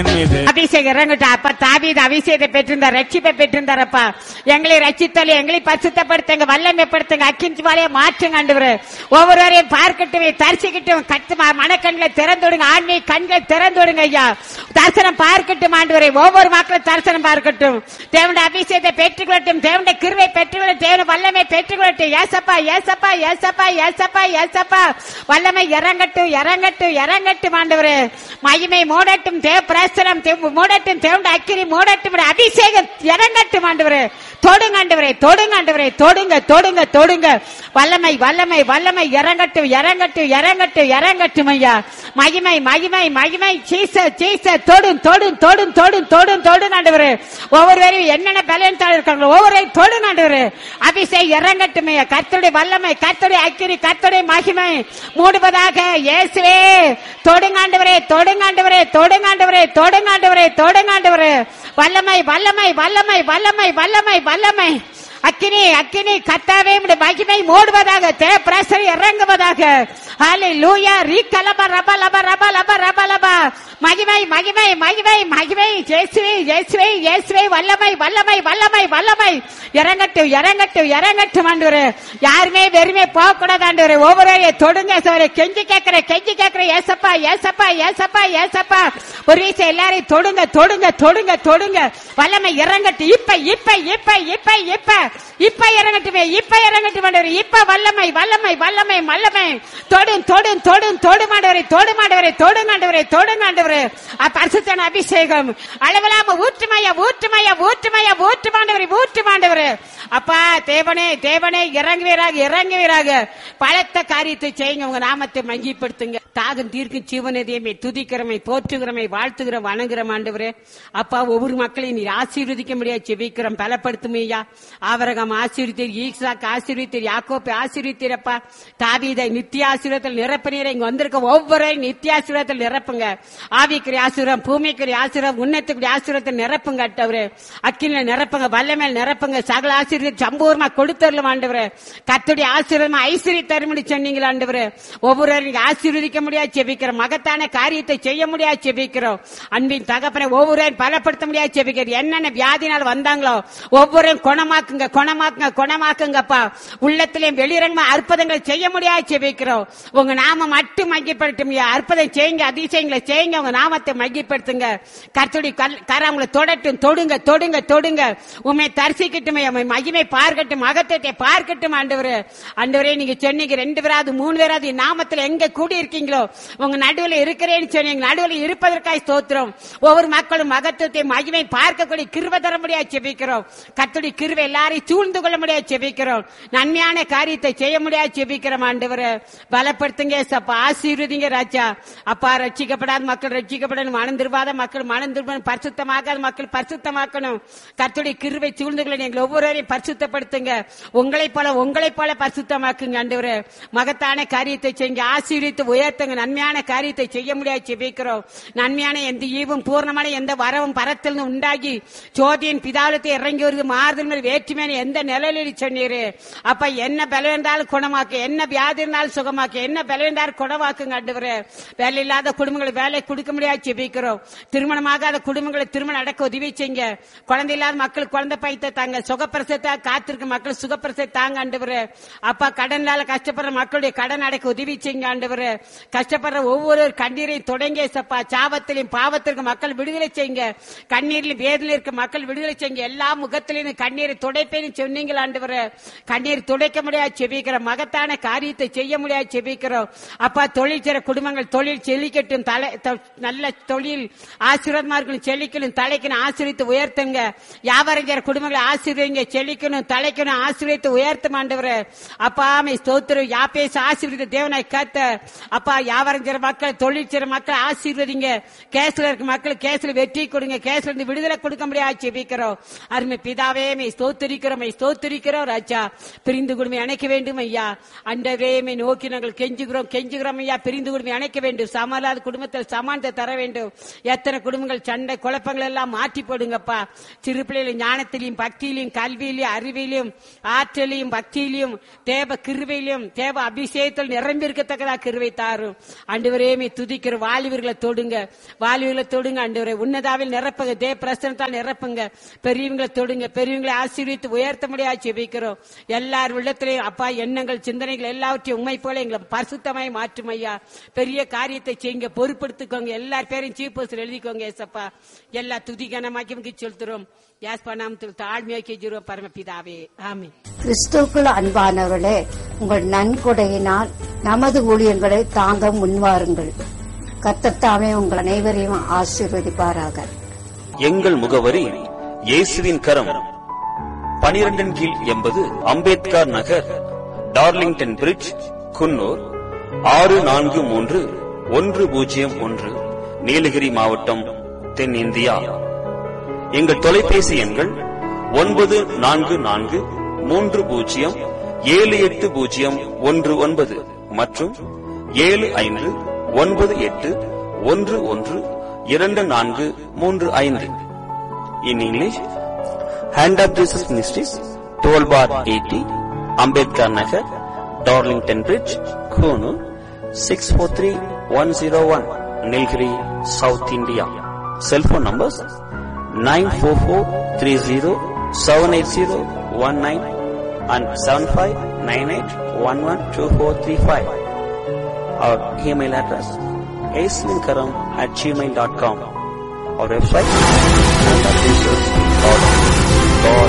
மீது அபிஷேகம் இறங்கட்டும் அப்ப தாவீது அபிஷேகத்தை பெற்றிருந்தார் ரட்சிப்பை பெற்றிருந்தாரப்பா எங்களை ரட்சித்தலை எங்களை பரிசுத்தப்படுத்துங்க வல்லமைப்படுத்துங்க அக்கிஞ்சி வாழைய மாற்றுங்க ஆண்டவரே ஒவ்வொருவரையும் பார்க்கட்டும் தரிசிக்கட்டும் கத்து ம- மனக்கண்களை திறந்துடுங்க ஆன்மீக கண்களை திறந்துடுங்க ஐயா தரிசனம் பார்க்கட்டும் ஆண்டவரே ஒவ்வொரு மக்களும் தரிசனம் பார்க்கட்டும் தேவனுடைய அபிஷேகத்தை பெற்றுக்கொள்ளட்டும் தேவனுடைய கிருவை பெற்றுக்கொள்ளட்டும் தேவனுடைய வல்லமை பெற்றுக்கொள்ளட்டும் ஏசப்பா ஏசப்பா ஏசப்பா ஏசப்பா ஏசப்பா வல்லமை இறங்கட்டும் இறங்கட்டும் இறங்கட்டும் ஆண்டவரே மகிமை மூடட்டும் தேவ பிரசனம் தேவ- மூடட்டும் தேவனுடைய அக்கினி மூடட்டும் அபிஷேகம் இறங்கட்டும் ஆண்டவரே தொடுங்க ஆண்டவரே தொடுங்க ஆண்டவரே தொடுங்க தொடுங்க தொடுங்க வல்லமை வல்லமை வல்லமை இறங்கட்டும் இறங்கட்டும் இறங்கட்டும் இறங்கட்டும் ஐயா மகிமை மகிமை மகிமை சீச சீச தொடும் தொடும் தொடும் தொடும் தொடும் தொடும் ஆண்டவரே ஒவ்வொருவரையும் என்னென்ன பலன்தாள் இருக்காங்களோ ஒவ்வொருவரையும் தொடும் ஆண்டவரே அபிஷேகம் இறங்கட்டும் ஐயா கர்த்தருடைய வல்லமை கர்த்தருடைய அக்கினி கர்த்தருடைய மகிமை மூடுவதாக இயேசுவே தொடுங்காண்டவரே தொடுங்காண்டவரே தொடுங்காண்டவரே தொடுங்காண்டவரே தொடுங்காண்டவரே வல்லமை வல்லமை வல்லமை வல்லமை வல்லமை வல்லமை அக்கினி அக்கினி கத்தாவே உம்முடைய மகிமை மூடுவதாக தே பிரசரி இறங்குவதாக ஹாலே லூயா ரீ கலப ரப லப ரப லப ரப லப மகிமை மகிமை மகிமை மகிமை ஜேசுவே ஜேசுவே இயேசுவே வல்லமை வல்லமை வல்லமை வல்லமை இறங்கட்டும் இறங்கட்டும் இறங்கட்டும் ஆண்டவரே யாருமே வெறுமே போக கூடாது ஆண்டவரே ஒவ்வொரு தொடுங்க சோரே கெஞ்சி கேட்கிற கெஞ்சி கேட்கிற ஏசப்பா ஏசப்பா ஏசப்பா ஏசப்பா ஒரு வீசம் எல்லாரையும் தொடுங்க தொடுங்க தொடுங்க தொடுங்க வல்லமை இறங்கட்டும் இப்ப இப்ப இப்ப இப்ப இப்ப இப்ப இறங்கட்டுமே இப்ப இறங்கட்டும் ஆண்டவரே இப்ப வல்லமை வல்லமை வல்லமை வல்லமை தொடும் தொடும் தொடும் தொடு மாண்டவரை தொடு மாண்டவரை தொடு மாண்டவரை தொடு மாண்டவரை பரிசுத்தன அபிஷேகம் அளவிலாம ஊற்றுமையா ஊற்றுமையா ஊற்றுமையா ஊற்று மாண்டவரை ஊற்று மாண்டவரை அப்பா தேவனே தேவனே இறங்குவீராக இறங்குவீராக பலத்த காரியத்தை செய்யுங்க உங்க நாமத்தை மங்கிப்படுத்துங்க தாகம் தீர்க்கும் ஜீவனதையுமே துதிக்கிறமை போற்றுகிறமை வாழ்த்துகிற வணங்குற ஆண்டவரே அப்பா ஒவ்வொரு மக்களையும் நீர் ஆசீர்வதிக்க முடியாது செபிக்கிறோம் பலப்படுத்துமையா ஆவரகம் ஆசீர்வதித்தீர் ஈசாக்கு ஆசீர்வதித்தீர் யாக்கோப்பை ஆசீர்வதித்தீரப்பா தாவீதை நித்திய ஆசீர்வாதத்தில் நிரப்பினீர் இங்க வந்திருக்க ஒவ்வொரு நித்திய ஆசீர்வாதத்தில் நிரப்புங்க ஆவிக்குரிய ஆசீர்வாதம் பூமிக்குரிய ஆசீர்வாதம் உன்னத்துக்குரிய ஆசீர்வாதத்தில் நிரப்புங்க அட்டவரே அக்கினில நிரப்புங்க வல்லமேல் நிரப்புங்க சகல ஆசீர்வாதம் சம்பூர்ணமா கொடுத்தரலும் ஆண்டவரே கத்துடைய ஆசீர்வாதம் ஐஸ்வர்ய தருமடி சொன்னீங்களா ஆண்டவரே ஒவ்வொருவரும் நீங்க ஆசீர்வதிக்க முடியாது செபிக்கிறோம் மகத்தான காரியத்தை செய்ய முடியாது செபிக்கிறோம் அன்பின் தகப்பனை ஒவ்வொருவரையும் பலப்படுத்த முடியாது செபிக்கிறோம் என்னென்ன வியாதினால் வந்தாங்களோ ஒவ்வொருவரையும் குணமாக்குங்க குணமாக்குங்க குணமாக்குங்கப்பா உள்ளத்திலேயும் வெளிரங்கமா அற்புதங்களை செய்ய முடியாது செபிக்கிறோம் உங்க நாம மட்டும் மையப்படுத்தும் அற்புதம் செய்யுங்க அதிசயங்களை செய்யுங்க உங்க நாமத்தை மையப்படுத்துங்க கர்த்தடி கராமங்களை தொடட்டும் தொடுங்க தொடுங்க தொடுங்க உண்மை தரிசிக்கட்டும் உம்மை மகிமை பார்க்கட்டும் மகத்தத்தை பார்க்கட்டும் ஆண்டவரே ஆண்டவரே நீங்க சொன்னீங்க ரெண்டு பேராது மூணு பேராது என் நாமத்துல எங்க கூடி இருக்கீங்களோ உங்க நடுவுல இருக்கிறேன்னு சொன்னீங்க நடுவுல இருப்பதற்காய் ஸ்தோத்திரம் ஒவ்வொரு மக்களும் மகத்துவத்தை மகிமை பார்க்கக்கூடிய கிருப தர முடியாது செபிக்கிறோம் கத்துடைய கிருவை எல்லாரையும் சூழ்ந்து கொள்ள முடியாது செபிக்கிறோம் நன்மையான காரியத்தை செய்ய முடியாது செபிக்கிறோம் ஆண்டவரே பலப்படுத்துங்க சப்பா ஆசீர்வதிங்க ராஜா அப்பா ரட்சிக்கப்படாத மக்கள் ரட்சிக்கப்படணும் மனம் திரும்பாத மக்கள் மனம் திரும்பணும் பரிசுத்தமாகாத மக்கள் பரிசுத்தமாக்கணும் கத்துடைய கிருவை சூழ்ந்து கொள்ள நீங்கள் ஒவ்வொருவரையும் பரிசுத்தப்படுத்துங்க உங்களை போல உங்களை போல பரிசுத்தமாக்குங்க ஆண்டவரே மகத்தான காரியத்தை செய்யுங்க ஆசீர்வித்து உயர்த்துங்க நன்மையான காரியத்தை செய்ய முடியாது செபிக்கிறோம் நன்மையான எந்த ஈவும் பூர்ணமான எந்த வரவும் பரத்தில் உண்டாகி சோதியின் பிதாலத்தை இறங்கி வருது மாறுதல் மேல் வேற்றுமையான எந்த நிலையில் சொன்னீரு அப்ப என்ன பலம் இருந்தாலும் குணமாக்கு என்ன வியாதி இருந்தாலும் சுகமாக்கு என்ன பலம் இருந்தாலும் குணமாக்குங்க ஆண்டவரே வேலை இல்லாத குடும்பங்களை வேலை கொடுக்க முடியாது செபிக்கிறோம் திருமணமாகாத குடும்பங்களை திருமணம் அடக்க உதவி செய்யுங்க குழந்தை இல்லாத மக்கள் குழந்தை பைத்த தாங்க சுகப்பிரசத்தை காத்திருக்க மக்கள் சுகப்பிரசத்தை தாங்க ஆண்டவரே அப்பா கடனால கஷ்டப்படுற மக்களுடைய கடன் அடைக்க உதவி செய்யுங்க ஆண்டவரே கஷ்டப்படுற ஒவ்வொரு கண்ணீரையும் தொடங்க சப்பா சாபத்திலையும் பாவத்திற்கு மக்கள் விடுதலை செய்யுங்க கண்ணீரிலும் வேதனையில் இருக்க மக்கள் விடுதலை செய்யுங்க எல்லா முகத்திலையும் கண்ணீரை துடைப்பேன்னு சொன்னீங்களா ஆண்டவரே கண்ணீர் துடைக்க முடியாது செபிக்கிறோம் மகத்தான காரியத்தை செய்ய முடியாது செபிக்கிறோம் அப்பா தொழில் செய்ற குடும்பங்கள் தொழில் செழிக்கட்டும் தலை தொ- நல்ல தொழில் ஆசீர்வாதமா இருக்கணும் செழிக்கணும் தலைக்கணும் ஆசீர்வித்து உயர்த்துங்க வியாபாரம் செய்ற குடும்பங்களை ஆசீர்வதிங்க செழிக்கணும் தலைக்கணும் ஆசீர்வித்து உயர்த்தும் ஆண்டவரே அப்பா மை ஸ்தோத்திரம் யாப்பேச ஆசீர்வதித்த தேவனாய் காத்த அப்பா வியாபாரம் செய்ற மக்கள் தொழில் செய்ற மக்கள் ஆசீர்வதிங்க கேஸ்ல இருக்க மக்கள் கேஸ்ல வெற்றி கொடுங்க கேஸ்ல இருந்து விடுதலை கொடுக்க முடியாது செபிக்கிறோம் அருமை பிதாவே மை ஸ்தோத்திரிக்கிறோம் துதிக்கிறோம் ஸ்தோத்திரிக்கிறோம் ராஜா பிரிந்து குடும்பம் அணைக்க வேண்டும் ஐயா அண்டவேமை நோக்கி நாங்கள் கெஞ்சுகிறோம் கெஞ்சுகிறோம் ஐயா பிரிந்து குடும்பம் அணைக்க வேண்டும் சமாளாத குடும்பத்தில் சமானத்தை தர வேண்டும் எத்தனை குடும்பங்கள் சண்டை குழப்பங்கள் எல்லாம் மாற்றி போடுங்கப்பா சிறு பிள்ளைகளை ஞானத்திலையும் பக்தியிலையும் கல்வியிலையும் அறிவிலையும் ஆற்றலையும் பக்தியிலையும் தேவ கிருவையிலும் தேவ அபிஷேகத்தில் நிரம்பி இருக்கத்தக்கதா கிருவை தாரும் அண்டுவரேமே துதிக்கிற வாலிபர்களை தொடுங்க வாலிபர்களை தொடுங்க அண்டுவரை உன்னதாவில் நிரப்புங்க தேவ பிரசனத்தால் நிரப்புங்க பெரியவங்களை தொடுங்க பெரியவங்களை ஆசீர்வித்து உயர்த்த முடியாது ஜெபிக்கிறோம் எல்லார் உள்ளத்திலையும் அப்பா எண்ணங்கள் சிந்தனைகள் எல்லாவற்றையும் உண்மை போல எங்களை பரிசுத்தமாய் மாற்றும் ஐயா பெரிய காரியத்தை செய்யுங்க பொறுப்படுத்திக்கோங்க எல்லார் பேரையும் சீஃப் போஸ்டர் எழுதிக்கோங்க ஏசப்பா எல்லா துதிகனமாக்கி செலுத்துறோம் யாஸ் பண்ணாமத்தில் தாழ்மையாக்கி ஜீரோ பரமபிதாவே ஆமென் கிறிஸ்துவுக்குள் அன்பானவர்களே உங்கள் நன்கொடையினால் நமது ஊழியங்களை தாங்க முன்வாருங்கள் கத்தத்தாமே உங்கள் அனைவரையும் ஆசீர்வதிப்பாராக எங்கள் முகவரி இயேசுவின் கரம் பனிரெண்டின் கீழ் எண்பது அம்பேத்கர் நகர் டார்லிங்டன் பிரிட்ஜ் குன்னூர் ஆறு நான்கு மூன்று ஒன்று பூஜ்ஜியம் ஒன்று நீலகிரி மாவட்டம் தென்னிந்தியா எங்கள் தொலைபேசி எண்கள் ஒன்பது நான்கு நான்கு மூன்று பூஜ்ஜியம் ஏழு எட்டு பூஜ்ஜியம் ஒன்று ஒன்பது மற்றும் ஏழு ஐந்து ஒன்பது எட்டு ஒன்று ஒன்று இரண்டு நான்கு மூன்று ஐந்து in English hand of Jesus ministries twelve bar eighty Ambedkar Nagar Darlington bridge Coonoor six four three one zero one Nilgiri south India cellphone numbers nine four four three zero seven eight zero one nine and seven five nine eight one one two four three five our email address aslinkaram at gmail dot com our website and our resource. God